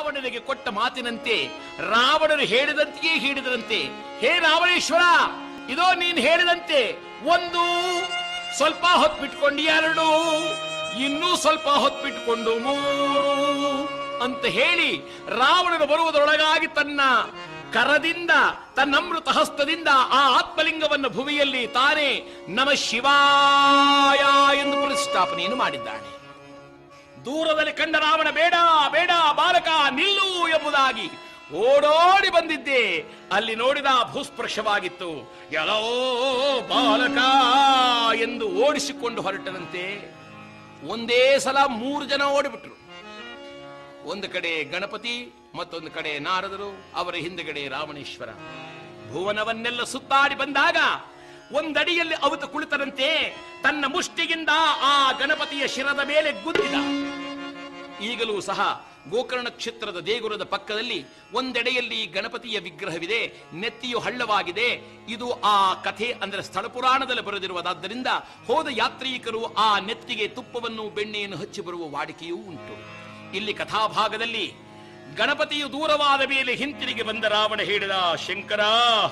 ರಾವಣನಿಗೆ ಕೊಟ್ಟ ಮಾತಿನಂತೆ ರಾವಣನು ಹೇಳಿದಂತೆಯೇ ಹೇಳಿದರಂತೆ ಹೇ ರಾವಣೇಶ್ವರ ಇದೋ ನೀನ್ ಹೇಳಿದಂತೆ ಒಂದು ಸ್ವಲ್ಪ ಹೊತ್ಬಿಟ್ಕೊಂಡು ಎರಡು ಇನ್ನೂ ಸ್ವಲ್ಪ ಹೊತ್ಬಿಟ್ಕೊಂಡು ಮೂರು ಅಂತ ಹೇಳಿ ರಾವಣನು ಬರುವುದರೊಳಗಾಗಿ ತನ್ನ ಕರದಿಂದ ತನ್ನ ಅಮೃತ ಹಸ್ತದಿಂದ ಆ ಆತ್ಮಲಿಂಗವನ್ನು ಭುವಿಯಲ್ಲಿ ತಾನೇ ನಮ ಶಿವಾಯ ಎಂದು ಪ್ರತಿಷ್ಠಾಪನೆಯನ್ನು ಮಾಡಿದ್ದಾನೆ ದೂರದಲ್ಲಿ ಕಂಡ ರಾವಣ ಬೇಡ ಬೇಡ ಬಾಲಕ ನಿಲ್ಲು ಎಂಬುದಾಗಿ ಓಡೋಡಿ ಬಂದಿದ್ದೆ ಅಲ್ಲಿ ನೋಡಿದ ಭೂಸ್ಪರ್ಶವಾಗಿತ್ತು ಎಲ್ಲೋ ಬಾಲಕ ಎಂದು ಓಡಿಸಿಕೊಂಡು ಹೊರಟನಂತೆ ಒಂದೇ ಸಲ ಮೂರು ಜನ ಓಡಿಬಿಟ್ರು ಒಂದು ಕಡೆ ಗಣಪತಿ ಮತ್ತೊಂದು ಕಡೆ ನಾರದರು ಅವರ ಹಿಂದುಗಡೆ ರಾಮಣೇಶ್ವರ ಭುವನವನ್ನೆಲ್ಲ ಸುತ್ತಾಡಿ ಬಂದಾಗ ಒಂದಡಿಯಲ್ಲಿ ಅವತು ಕುಳಿತರಂತೆ ತನ್ನ ಮುಷ್ಟಿಗಿಂದ ಆ ಗಣಪತಿಯ ಶಿರದ ಮೇಲೆ ಗುದ್ದಿದ ಈಗಲೂ ಸಹ ಗೋಕರ್ಣ ಕ್ಷೇತ್ರದ ದೇಗುಲದ ಪಕ್ಕದಲ್ಲಿ ಒಂದೆಡೆಯಲ್ಲಿ ಗಣಪತಿಯ ವಿಗ್ರಹವಿದೆ ನೆತ್ತಿಯು ಹಳ್ಳವಾಗಿದೆ ಇದು ಆ ಕಥೆ ಅಂದ್ರೆ ಸ್ಥಳ ಪುರಾಣದಲ್ಲಿ ಬರೆದಿರುವುದಾದ್ದರಿಂದ ಹೋದ ಯಾತ್ರಿಕರು ಆ ನೆತ್ತಿಗೆ ತುಪ್ಪವನ್ನು ಬೆಣ್ಣೆಯನ್ನು ಹಚ್ಚಿ ಬರುವ ವಾಡಿಕೆಯೂ ಉಂಟು ಇಲ್ಲಿ ಕಥಾಭಾಗದಲ್ಲಿ ಗಣಪತಿಯು ದೂರವಾದ ಮೇಲೆ ಹಿಂತಿರುಗಿ ಬಂದ ರಾವಣ ಹೇಳಿದ ಶಂಕರ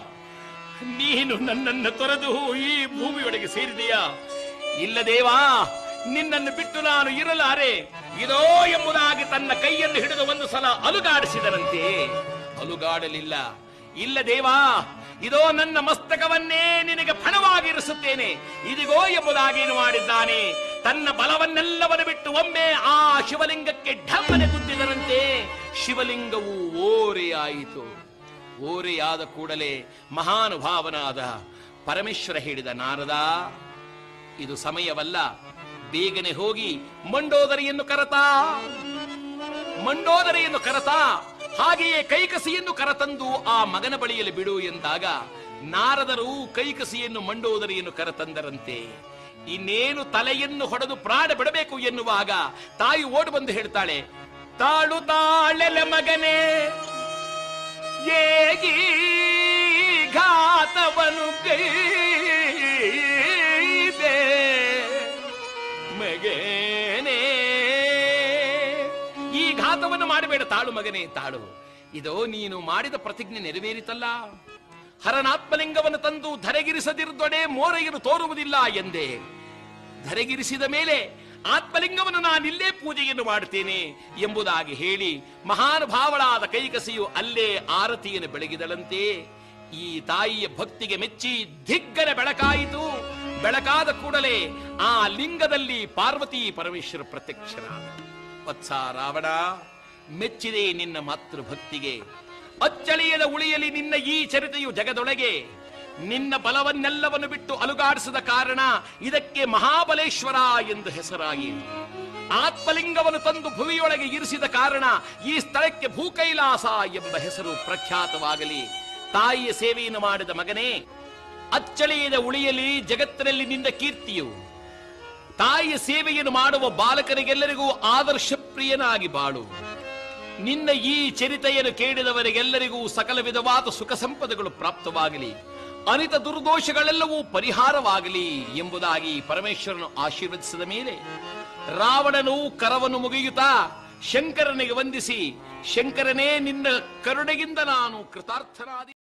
ನೀನು ನನ್ನನ್ನು ತೊರೆದು ಈ ಭೂಮಿಯೊಳಗೆ ಸೇರಿದೆಯಾ ಇಲ್ಲ ದೇವಾ ನಿನ್ನನ್ನು ಬಿಟ್ಟು ನಾನು ಇರಲಾರೆ ಇದೋ ಎಂಬುದಾಗಿ ತನ್ನ ಕೈಯನ್ನು ಹಿಡಿದು ಒಂದು ಸಲ ಅಲುಗಾಡಿಸಿದರಂತೆ ಅಲುಗಾಡಲಿಲ್ಲ ಇಲ್ಲ ದೇವಾ ಇದೋ ನನ್ನ ಮಸ್ತಕವನ್ನೇ ನಿನಗೆ ಫಣವಾಗಿರಿಸುತ್ತೇನೆ ಇದಿಗೋ ಎಂಬುದಾಗಿ ಏನು ಮಾಡಿದ್ದಾನೆ ತನ್ನ ಬಲವನ್ನೆಲ್ಲವನ್ನು ಬಿಟ್ಟು ಒಮ್ಮೆ ಆ ಶಿವಲಿಂಗಕ್ಕೆ ಢಮ್ಮನೆ ಗುದ್ದಿದರಂತೆ ಶಿವಲಿಂಗವು ಓರೆಯಾಯಿತು ಓರೆಯಾದ ಕೂಡಲೇ ಮಹಾನುಭಾವನಾದ ಪರಮೇಶ್ವರ ಹೇಳಿದ ನಾರದ ಇದು ಸಮಯವಲ್ಲ ಬೇಗನೆ ಹೋಗಿ ಮಂಡೋದರಿಯನ್ನು ಕರತಾ ಮಂಡೋದರಿಯನ್ನು ಕರತಾ ಹಾಗೆಯೇ ಕೈಕಸಿಯನ್ನು ಕರತಂದು ಆ ಮಗನ ಬಳಿಯಲ್ಲಿ ಬಿಡು ಎಂದಾಗ ನಾರದರು ಕೈಕಸಿಯನ್ನು ಮಂಡೋದರಿಯನ್ನು ಕರತಂದರಂತೆ ಇನ್ನೇನು ತಲೆಯನ್ನು ಹೊಡೆದು ಪ್ರಾಣ ಬಿಡಬೇಕು ಎನ್ನುವಾಗ ತಾಯಿ ಓಡಿ ಬಂದು ಹೇಳ್ತಾಳೆ ತಾಳು ತಾಳೆಲೆ ಮಗನೇ ಏಗಿ ಘಾತವನು ಕೈದೆ ಮಗನೇ ಈ ಘಾತವನ್ನು ಮಾಡಬೇಡ ತಾಳು ಮಗನೇ ತಾಳು ಇದೋ ನೀನು ಮಾಡಿದ ಪ್ರತಿಜ್ಞೆ ನೆರವೇರಿತಲ್ಲ ಹರನಾತ್ಮಲಿಂಗವನ್ನು ತಂದು ಧರೆಗಿರಿಸದಿರುದೊಡೆ ಮೋರೆಯನ್ನು ತೋರುವುದಿಲ್ಲ ಎಂದೇ ಧರೆಗಿರಿಸಿದ ಮೇಲೆ ಆತ್ಮಲಿಂಗವನ್ನು ನಾನಿಲ್ಲೇ ಪೂಜೆಯನ್ನು ಮಾಡುತ್ತೇನೆ ಎಂಬುದಾಗಿ ಹೇಳಿ ಮಹಾನುಭಾವಳಾದ ಕೈಕಸಿಯು ಅಲ್ಲೇ ಆರತಿಯನ್ನು ಬೆಳಗಿದಳಂತೆ ಈ ತಾಯಿಯ ಭಕ್ತಿಗೆ ಮೆಚ್ಚಿ ದಿಗ್ಗನ ಬೆಳಕಾಯಿತು ಬೆಳಕಾದ ಕೂಡಲೇ ಆ ಲಿಂಗದಲ್ಲಿ ಪಾರ್ವತಿ ಪರಮೇಶ್ವರ ಪ್ರತ್ಯಕ್ಷರಾದ ವತ್ಸ ರಾವಣ ಮೆಚ್ಚಿದೆ ನಿನ್ನ ಮಾತೃಭಕ್ತಿಗೆ ಅಚ್ಚಳಿಯದ ಉಳಿಯಲಿ ನಿನ್ನ ಈ ಚರಿತೆಯು ಜಗದೊಳಗೆ ನಿನ್ನ ಬಲವನ್ನೆಲ್ಲವನ್ನು ಬಿಟ್ಟು ಅಲುಗಾಡಿಸದ ಕಾರಣ ಇದಕ್ಕೆ ಮಹಾಬಲೇಶ್ವರ ಎಂದು ಹೆಸರಾಗಿ ಆತ್ಮಲಿಂಗವನ್ನು ತಂದು ಭುವಿಯೊಳಗೆ ಇರಿಸಿದ ಕಾರಣ ಈ ಸ್ಥಳಕ್ಕೆ ಭೂಕೈಲಾಸ ಎಂಬ ಹೆಸರು ಪ್ರಖ್ಯಾತವಾಗಲಿ ತಾಯಿಯ ಸೇವೆಯನ್ನು ಮಾಡಿದ ಮಗನೇ ಅಚ್ಚಳಿಯದ ಉಳಿಯಲಿ ಜಗತ್ತಿನಲ್ಲಿ ನಿನ್ನ ಕೀರ್ತಿಯು ತಾಯಿಯ ಸೇವೆಯನ್ನು ಮಾಡುವ ಬಾಲಕರಿಗೆಲ್ಲರಿಗೂ ಆದರ್ಶ ಪ್ರಿಯನಾಗಿ ಬಾಳು ನಿನ್ನ ಈ ಚರಿತೆಯನ್ನು ಕೇಳಿದವರಿಗೆಲ್ಲರಿಗೂ ಸಕಲ ವಿಧವಾದ ಸುಖ ಸಂಪದಗಳು ಪ್ರಾಪ್ತವಾಗಲಿ ಅನಿತ ದುರ್ದೋಷಗಳೆಲ್ಲವೂ ಪರಿಹಾರವಾಗಲಿ ಎಂಬುದಾಗಿ ಪರಮೇಶ್ವರನು ಆಶೀರ್ವದಿಸಿದ ಮೇಲೆ ರಾವಣನು ಕರವನ್ನು ಮುಗಿಯುತ್ತಾ ಶಂಕರನಿಗೆ ವಂದಿಸಿ ಶಂಕರನೇ ನಿನ್ನ ಕರುಣೆಗಿಂದ ನಾನು ಕೃತಾರ್ಥನಾದಿ